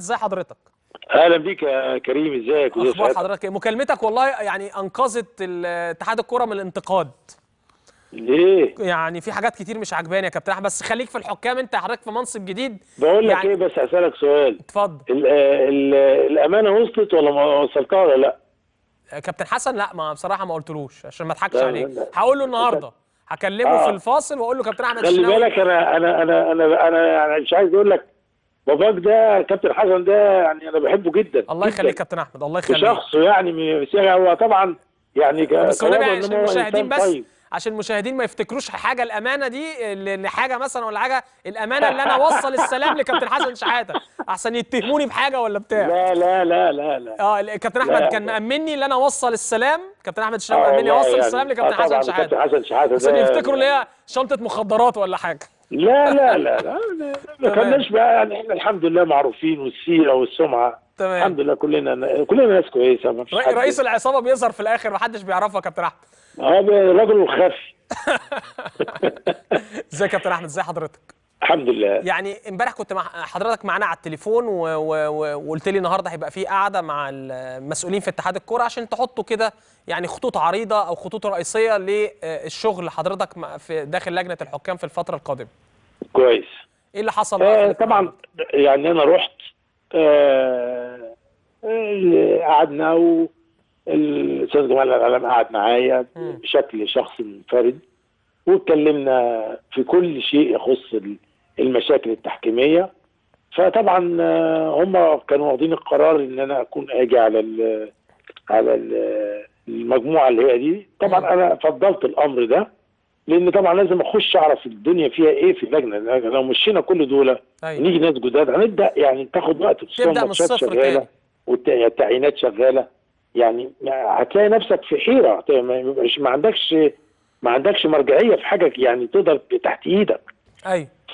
ازي حضرتك اهلا بيك يا كريم ازيك وازي اخبار سعادتك؟ حضرتك إيه؟ مكالمتك والله يعني انقذت ال- اتحاد الكره من الانتقاد ليه يعني في حاجات كتير مش عجباني يا كابتن احمد بس خليك في الحكام انت حضرتك في منصب جديد بقول لك يعني- ايه بس اسالك سؤال اتفضل ال ال الامانه وصلت ولا ما وصلتها ولا لا كابتن حسن لا ما بصراحه ما قلتلوش عشان ما اضحكش لا، عليك لا، لا. هقول له النهارده هكلمه آه. في الفاصل واقول له كابتن احمد خلي الشناوي بالك انا انا انا انا انا, أنا مش عايز اقول لك باباك ده كابتن حسن ده يعني انا بحبه جدا الله جداً. يخليك كابتن احمد الله يخليك وشخصه يعني م- هو طبعا يعني ك- بس والنبي كوضع عشان إن هو المشاهدين إنسان بس طيب. عشان المشاهدين ما يفتكروش حاجه الامانه دي اللي اللي حاجه مثلا ولا حاجه الامانه اللي انا اوصل السلام لكابتن حسن شحاته احسن يتهموني بحاجه ولا بتاع لا لا لا لا لا اه ال- كابتن لا. احمد كان مأمني ان انا اوصل السلام كابتن احمد الشناوي آه مأمني والله اوصل يعني. السلام لكابتن آه حسن طبعاً شحاته كابتن حسن شحاته عشان ده- يفتكروا اللي هي شنطه مخدرات ولا حاجه لا لا لا لا ما تمام. كناش بقى يعني احنا الحمد لله معروفين والسيره والسمعه تمام. الحمد لله كلنا كلنا ناس كويسه ما فيش رئي- حد رئيس العصابه بيظهر في الاخر محدش بيعرفه يا كابتن احمد اه الراجل الخفي ازيك يا كابتن احمد ازي حضرتك الحمد لله يعني امبارح كنت مع حضرتك معانا على التليفون و- و- و- وقلت لي النهارده هيبقى في قعده مع المسؤولين في اتحاد الكوره عشان تحطوا كده يعني خطوط عريضه او خطوط رئيسيه للشغل حضرتك مع- في داخل لجنه الحكام في الفتره القادمه. كويس ايه اللي حصل بقى؟ آه طبعا يعني انا رحت آه آه، قعدنا والاستاذ جمال العلام قعد معايا مم. بشكل شخصي منفرد واتكلمنا في كل شيء يخص ال- المشاكل التحكيميه فطبعا آه، هم كانوا واخدين القرار ان انا اكون اجي على ال على ال- المجموعه اللي هي دي مم. طبعا انا فضلت الامر ده لان طبعا لازم اخش اعرف الدنيا فيها ايه في اللجنه لأن لو مشينا كل دول ايوه نيجي ناس جداد هنبدا يعني تاخد وقت خصوصاً تبدأ من الماتشات الصفر شغاله تاني. والتعيينات شغاله يعني هتلاقي نفسك في حيره هت- ما يبقاش- ما عندكش ما عندكش مرجعيه في حاجه يعني تقدر تحت ايدك ايوه ف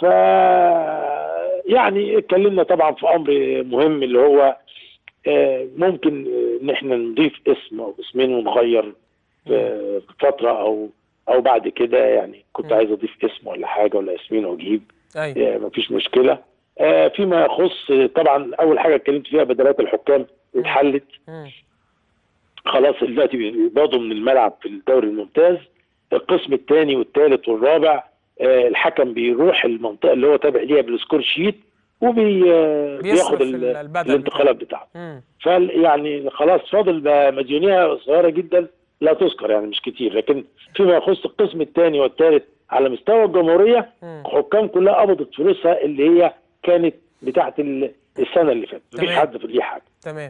يعني اتكلمنا طبعا في امر مهم اللي هو آه، ممكن آه، ان احنا نضيف اسم او اسمين ونغير في فتره او او بعد كده يعني كنت مم. عايز اضيف اسم ولا حاجه ولا اسمين واجيب ايوه آه، مفيش مشكله آه، فيما يخص آه، طبعا اول حاجه اتكلمت فيها بدلات الحكام اتحلت مم. خلاص دلوقتي بيقبضوا من الملعب في الدوري الممتاز القسم الثاني والثالث والرابع آه، الحكم بيروح المنطقه اللي هو تابع ليها بالسكور شيت وبياخد بيصرف ال- البدل الانتقالات بتاعته مم. فال يعني خلاص فاضل بقى مديونيه صغيره جدا لا تذكر يعني مش كتير لكن فيما يخص القسم الثاني والثالث على مستوى الجمهوريه مم. حكام كلها قبضت فلوسها اللي هي كانت بتاعت ال- السنه اللي فاتت مفيش تمام. حد في ليه حاجه تمام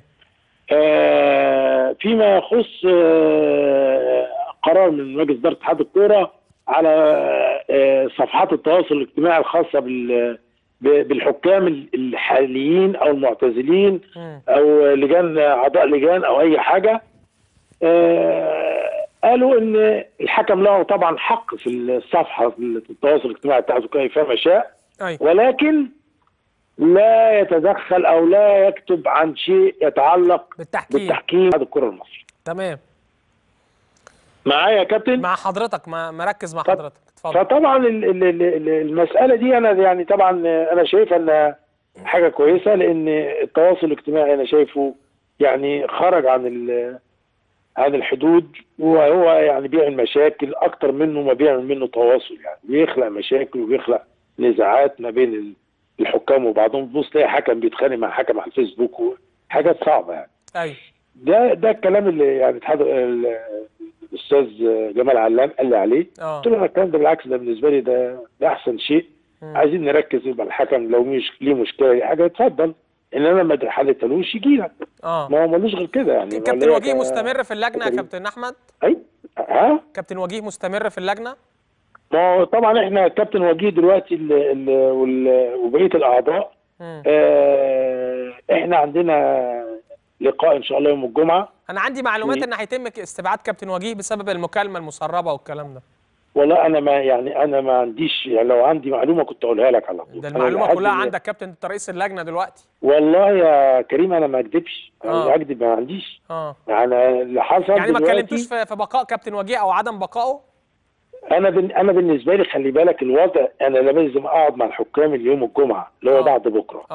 آه، فيما يخص آه، قرار من مجلس اداره اتحاد الكوره على آه، صفحات التواصل الاجتماعي الخاصه بال- ب- بالحكام ال- الحاليين او المعتزلين مم. او لجان اعضاء لجان او اي حاجه آه، قالوا ان الحكم له طبعا حق في الصفحه في التواصل الاجتماعي بتاعته كيفما شاء ايوه ولكن لا يتدخل او لا يكتب عن شيء يتعلق بالتحكيم بالتحكيم هذا الكره المصري تمام معايا يا كابتن مع حضرتك ما مركز مع طب- حضرتك اتفضل فطبعا ال- ال- ال- ال- المساله دي انا يعني طبعا انا شايفها انها حاجه كويسه لان التواصل الاجتماعي انا شايفه يعني خرج عن ال- عن الحدود وهو يعني بيعمل مشاكل اكتر منه ما بيعمل منه تواصل يعني بيخلق مشاكل وبيخلق نزاعات ما بين ال- الحكام وبعضهم بص تلاقي حكم بيتخانق مع حكم على الفيسبوك حاجات صعبه يعني ايوه ده ده الكلام اللي يعني اتحاد ال- الاستاذ جمال علام قال لي عليه اه قلت له انا الكلام ده بالعكس ده بالنسبه لي ده ده احسن شيء مم. عايزين نركز يبقى الحكم لو مش ليه مشكله أي حاجه اتفضل ان انا ما حلتلوش يجي لك اه ما هو ملوش غير كده يعني كابتن ولا هي وجيه ك- مستمر في اللجنه يا كريم. كابتن احمد اي ها كابتن وجيه مستمر في اللجنه ما هو طبعا احنا كابتن وجيه دلوقتي ال ال وال- وبقيه الاعضاء مم. آه احنا عندنا لقاء ان شاء الله يوم الجمعه انا عندي معلومات مم. ان هيتم استبعاد كابتن وجيه بسبب المكالمه المسربه والكلام ده والله انا ما يعني انا ما عنديش يعني لو عندي معلومه كنت اقولها لك على طول ده أنا المعلومه لحد كلها ال- عندك كابتن انت رئيس اللجنه دلوقتي والله يا كريم انا ما اكذبش آه. انا اكذب ما عنديش اه يعني اللي حصل يعني ما دلوقتي- اتكلمتوش في في بقاء كابتن وجيه او عدم بقائه انا بن... انا بالنسبه لي خلي بالك الوضع انا لازم اقعد مع الحكام اليوم الجمعه اللي هو آه. بعد بكره اه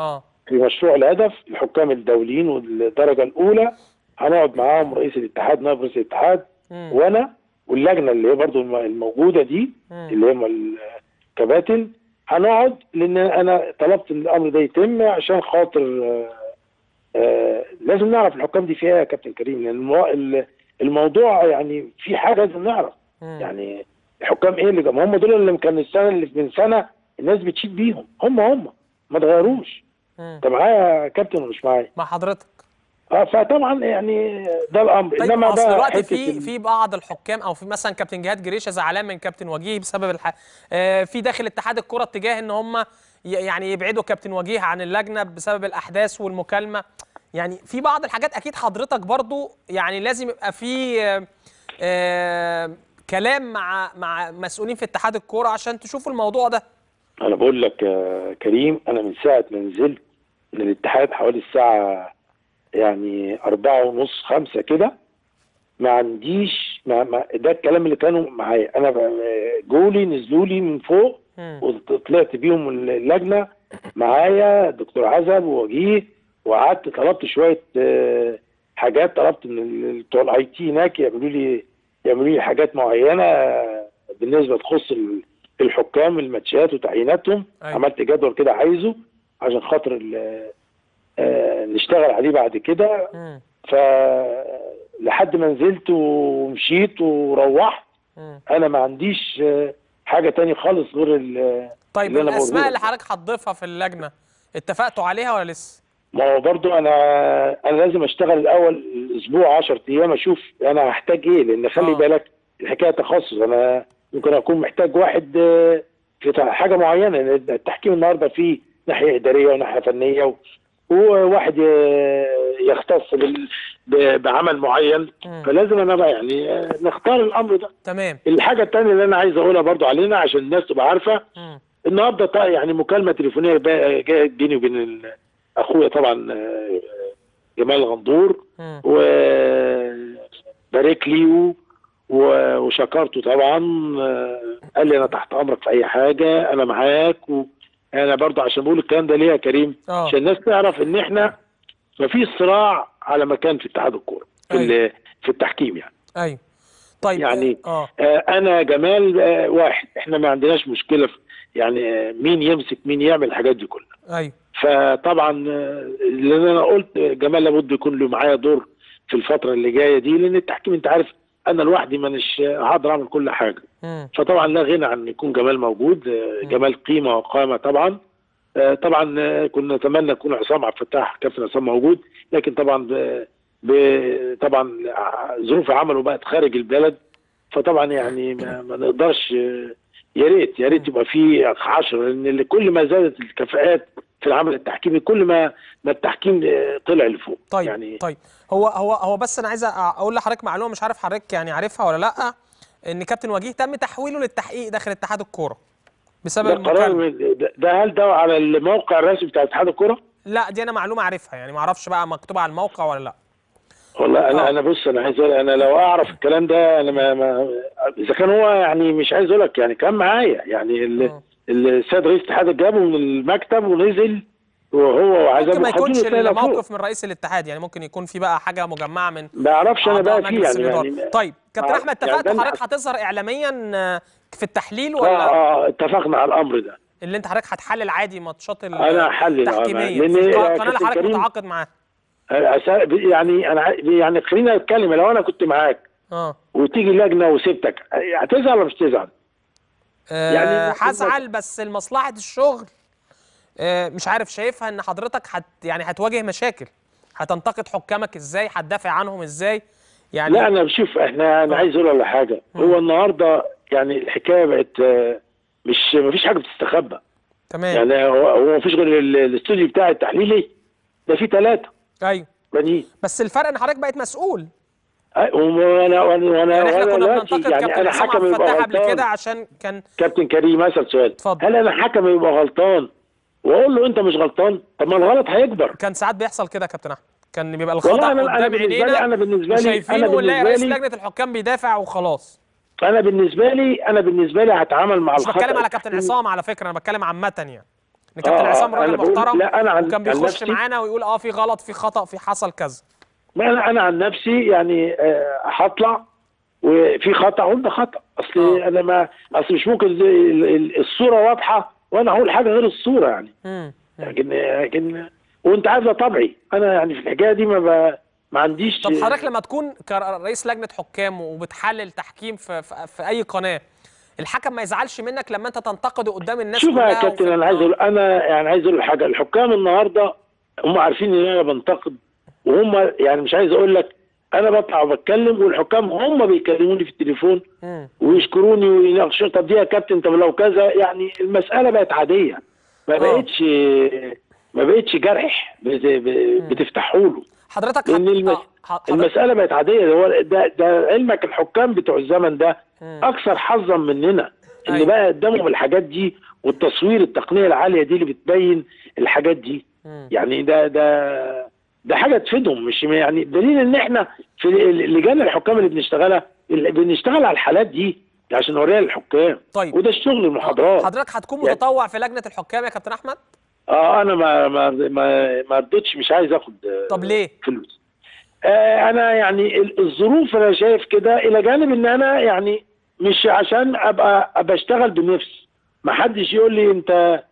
في مشروع الهدف الحكام الدوليين والدرجه الاولى هنقعد معاهم رئيس الاتحاد نائب رئيس الاتحاد مم. وانا واللجنه اللي هي برضو الم- الموجوده دي مم. اللي هم الكباتن هنقعد لان انا طلبت ان الامر ده يتم عشان خاطر آه، آه، لازم نعرف الحكام دي فيها يا كابتن كريم لان المو- ال- الموضوع يعني في حاجه لازم نعرف مم. يعني الحكام ايه اللي ما هم دول اللي كان السنه اللي من سنه الناس بتشيد بيهم هم هم ما اتغيروش مم. انت معايا يا كابتن ولا مش معايا؟ مع حضرتك اه فطبعا يعني ده الامر طيب انما اصل بقى دلوقتي حتة في ال- في بعض الحكام او في مثلا كابتن جهاد جريشه زعلان من كابتن وجيه بسبب الح... آه، في داخل اتحاد الكره اتجاه ان هم ي- يعني يبعدوا كابتن وجيه عن اللجنه بسبب الاحداث والمكالمه يعني في بعض الحاجات اكيد حضرتك برضو يعني لازم يبقى في آه، آه، كلام مع مع مسؤولين في اتحاد الكوره عشان تشوفوا الموضوع ده انا بقول لك يا كريم انا من ساعه ما نزلت من الاتحاد حوالي الساعه يعني أربعة ونص خمسة كده ما عنديش ما ما ده الكلام اللي كانوا معايا انا ب- جولي نزلوا لي من فوق مم. وطلعت بيهم اللجنه معايا دكتور عزب ووجيه وقعدت طلبت شويه آه، حاجات طلبت من ال- بتوع الاي تي هناك يعملوا لي يعملوا لي حاجات معينه آه، بالنسبه تخص ال- الحكام الماتشات وتعييناتهم أيوة. عملت جدول كده عايزه عشان خاطر ال- آه، نشتغل عليه بعد كده مم. ف لحد ما نزلت ومشيت وروحت مم. انا ما عنديش آه، حاجه تاني خالص غير ال- طيب اللي أنا الاسماء بقوله اللي لك. حضرتك هتضيفها في اللجنه اتفقتوا عليها ولا لسه؟ ما هو برضو انا انا لازم اشتغل الاول اسبوع 10 ايام اشوف انا هحتاج ايه لان خلي آه. بالك الحكايه تخصص انا ممكن اكون محتاج واحد آه، في حاجه معينه لأن التحكيم النهارده فيه ناحيه اداريه وناحيه فنيه و- وواحد آه، يختص بال- ب- بعمل معين مم. فلازم انا بقى يعني آه، نختار الامر ده تمام الحاجه الثانيه اللي انا عايز اقولها برضو علينا عشان الناس تبقى عارفه مم. النهارده طا- يعني مكالمه تليفونيه با- جاءت بيني وبين ال- اخويا طبعا آه، جمال غندور مم. وبارك لي و- و- وشكرته طبعا آه، قال لي انا تحت امرك في اي حاجه انا معاك و انا برضه عشان بقول الكلام ده ليه يا كريم اه عشان الناس تعرف ان احنا مفيش صراع على مكان في اتحاد الكوره في, ال- في التحكيم يعني ايوه طيب يعني اه آه، انا جمال آه، واحد احنا ما عندناش مشكله في يعني آه، مين يمسك مين يعمل الحاجات دي كلها ايوه فطبعا آه، لان انا قلت آه، جمال لابد يكون له معايا دور في الفتره اللي جايه دي لان التحكيم انت عارف انا لوحدي مانيش آه، هقدر اعمل كل حاجه مم. فطبعا لا غنى عن يكون جمال موجود آه، مم. جمال قيمه وقامه طبعا آه، طبعا آه، كنا نتمنى يكون عصام عبد الفتاح كابتن عصام موجود لكن طبعا ب... ب... طبعا ع- ظروف عمله بقت خارج البلد فطبعا يعني ما, ما نقدرش آه، يا ريت يا ريت يبقى في 10 لان اللي كل ما زادت الكفاءات في العمل التحكيمي كل ما ما التحكيم آه، طلع لفوق طيب يعني طيب هو هو هو بس انا عايز أ- اقول لحضرتك معلومه مش عارف حضرتك يعني عارفها ولا لا ان كابتن وجيه تم تحويله للتحقيق داخل اتحاد الكوره بسبب ده قرار المكالمه من- ده- ده هل ده على الموقع الرسمي بتاع اتحاد الكره؟ لا دي انا معلومه عارفها يعني ما اعرفش بقى مكتوبه على الموقع ولا لا والله انا آه. انا بص انا عايز أقول انا لو اعرف الكلام ده انا ما, ما اذا كان هو يعني مش عايز اقول لك يعني كان معايا يعني ال- آه. السيد رئيس الاتحاد جابه من المكتب ونزل وهو وعزام ممكن ما وخدوه يكونش نتقل فوق. الموقف من رئيس الاتحاد يعني ممكن يكون في بقى حاجه مجمعه من ما اعرفش انا اعضاء بقى فيه مجلس يعني, الاداره يعني طيب كابتن آه، احمد يعني اتفقت ده حضرتك هتظهر اعلاميا آه، في التحليل اه ولا اه اتفقنا على الامر ده اللي انت حضرتك هتحلل عادي ماتشات ال- انا هحلل آه، التحكيميه لان في القناه يا اللي كابتن حضرتك كريم متعاقد معاها آه، أسا- يعني انا ع- يعني خلينا نتكلم لو انا كنت معاك اه وتيجي لجنه وسبتك آه، هتزعل ولا مش تزعل؟ آه، يعني هزعل بس لمصلحه الشغل آه، مش عارف شايفها ان حضرتك هت يعني هتواجه مشاكل هتنتقد حكامك ازاي هتدافع عنهم ازاي يعني لا انا بشوف احنا انا آه. عايز اقول على حاجه هو النهارده يعني الحكايه بقت آه، مش مفيش حاجه بتستخبى تمام يعني هو هو مفيش غير ال- الاستوديو بتاعي التحليلي ده فيه ثلاثه ايوه بنين بس الفرق ان حضرتك بقيت مسؤول أي- وانا وانا وانا يعني احنا وانا كنا دلوقتي بننتقد يعني كابتن انا عصام حكم عبد يبقى الفتاح قبل كده غلطان عشان كان كابتن كريم اسال سؤال اتفضل. هل انا حكم يبقى غلطان واقول له انت مش غلطان طب ما الغلط هيكبر كان ساعات بيحصل كده يا كابتن احمد كان بيبقى والله الخطا انا انا قدام بالنسبه لي عينينا انا بالنسبه لي وشايفينه انا ونلاقي رئيس بالنسبه لي لجنه الحكام بيدافع وخلاص انا بالنسبه لي انا بالنسبه لي هتعامل مع مش الخطا بتكلم على كابتن التحكيمي. عصام على فكره انا بتكلم عامه يعني ان كابتن آه، عصام أنا راجل بقول- محترم لا، أنا عن- وكان عن بيخش نفسي- معانا ويقول اه في غلط في خطا في حصل كذا ما انا انا عن نفسي يعني آه، هطلع وفي خطا اقول ده خطا اصل آه. انا ما اصل مش ممكن زي ال- ال- الصوره واضحه وانا هقول حاجه غير الصوره يعني مم. لكن لكن وانت عارف ده طبعي انا يعني في الحكايه دي ما ب... ما عنديش طب حضرتك لما تكون كرئيس لجنه حكام وبتحلل تحكيم في, في, في اي قناه الحكم ما يزعلش منك لما انت تنتقده قدام الناس شوف كلها يا كابتن وفي- انا عايز آه. اقول انا يعني عايز اقول حاجه الحكام النهارده هم عارفين ان انا بنتقد وهم يعني مش عايز اقول لك انا بطلع وبتكلم والحكام هم بيكلموني في التليفون مم. ويشكروني ويناقشوا طب دي يا كابتن طب لو كذا يعني المساله بقت عاديه ما آه. بقتش ما بقتش جرح بت- ب- بتفتحوا له حضرتك لان هت- المس... آه، حضرتك المساله بقت عاديه ده هو ده, ده علمك الحكام بتوع الزمن ده مم. اكثر حظا مننا اللي أيوة. بقى قدامهم الحاجات دي والتصوير التقنيه العاليه دي اللي بتبين الحاجات دي مم. يعني ده ده ده حاجه تفيدهم مش يعني دليل ان احنا في ال- لجان الحكام اللي بنشتغلها اللي بنشتغل على الحالات دي عشان نوريها للحكام طيب. وده الشغل المحاضرات حضرتك هتكون يعني- متطوع في لجنه الحكام يا كابتن احمد اه انا ما ما ما ما رضيتش مش عايز اخد آه، طب ليه فلوس آه انا يعني ال- الظروف انا شايف كده الى جانب ان انا يعني مش عشان ابقى ابقى اشتغل بنفس ما حدش يقول لي انت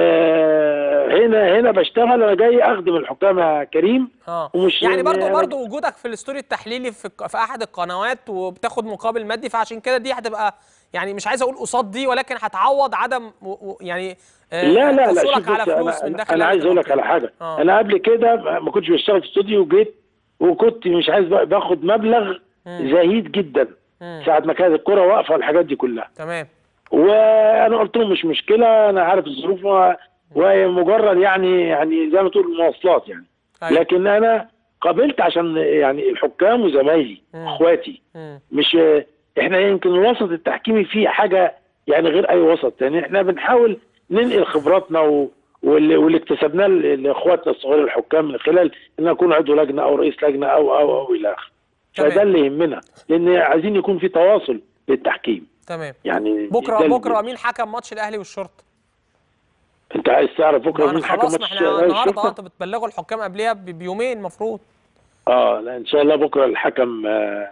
آه هنا هنا بشتغل انا جاي اخدم الحكام يا كريم اه ومش- يعني برضو أنا- برضو وجودك في الاستوديو التحليلي في في احد القنوات وبتاخد مقابل مادي فعشان كده دي هتبقى يعني مش عايز اقول قصاد دي ولكن هتعوض عدم و- و- يعني آه، لا لا لا حصولك شوف على بص فلوس انا, من أنا, داخل أنا عايز اقول لك على حاجه آه. انا قبل كده ما ما كنتش بشتغل في استوديو وجيت وكنت مش عايز بقى باخد مبلغ مم. زهيد جدا مم. ساعه ما كانت الكره واقفه والحاجات دي كلها تمام وانا قلت لهم مش مشكله انا عارف الظروف و- ومجرد يعني يعني زي ما تقول مواصلات يعني أيوة. لكن انا قابلت عشان يعني الحكام وزمايلي مم. اخواتي مم. مش احنا يمكن الوسط التحكيمي فيه حاجه يعني غير اي وسط يعني احنا بنحاول ننقل خبراتنا و... واللي, واللي اكتسبناه ل- لاخواتنا الصغيرين الحكام من خلال ان اكون عضو لجنه او رئيس لجنه او او او الى اخره تمام. فده اللي يهمنا لان عايزين يكون في تواصل للتحكيم تمام يعني بكره ده اللي بكره مين حكم ماتش الاهلي والشرطه انت عايز تعرف ما بكره انا مين حكم خلاص ما ماتش احنا الأهلي النهارده اه والشرطة؟ انتوا بتبلغوا الحكام قبلها ب- بيومين المفروض اه لا ان شاء الله بكره الحكم آه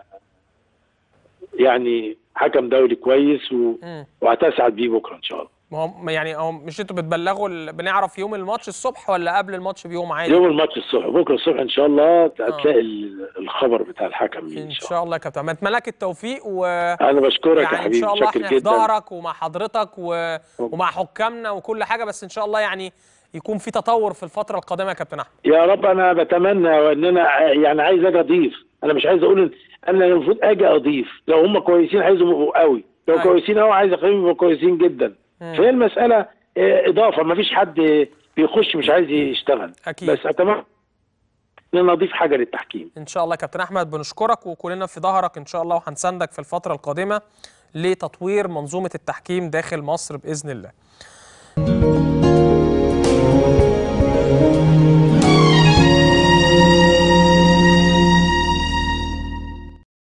يعني حكم دولي كويس و... مم. وهتسعد بيه بكره ان شاء الله ما هو ما يعني هو مش انتوا بتبلغوا ال... بنعرف يوم الماتش الصبح ولا قبل الماتش بيوم عادي يوم الماتش الصبح بكره الصبح ان شاء الله هتلاقي ال- الخبر بتاع الحكم مين ان ان شاء الله شاء الله يا كابتن اتمنى لك التوفيق و انا بشكرك يا يعني ان حبيبي شاء الله شاكر احنا في جدا ظهرك ومع حضرتك و... ومع حكامنا وكل حاجه بس ان شاء الله يعني يكون في تطور في الفتره القادمه يا كابتن احمد يا رب انا بتمنى ان انا يعني عايز اجي اضيف انا مش عايز اقول إن انا المفروض اجي اضيف لو هم كويسين عايزهم يبقوا قوي لو أيوة. كويسين قوي عايز اخليهم يبقوا كويسين جدا مم. فهي المساله آه، اضافه ما فيش حد بيخش مش عايز يشتغل أكيد. بس اتمنى ان انا اضيف حاجه للتحكيم ان شاء الله يا كابتن احمد بنشكرك وكلنا في ظهرك ان شاء الله وهنساندك في الفتره القادمه لتطوير منظومه التحكيم داخل مصر باذن الله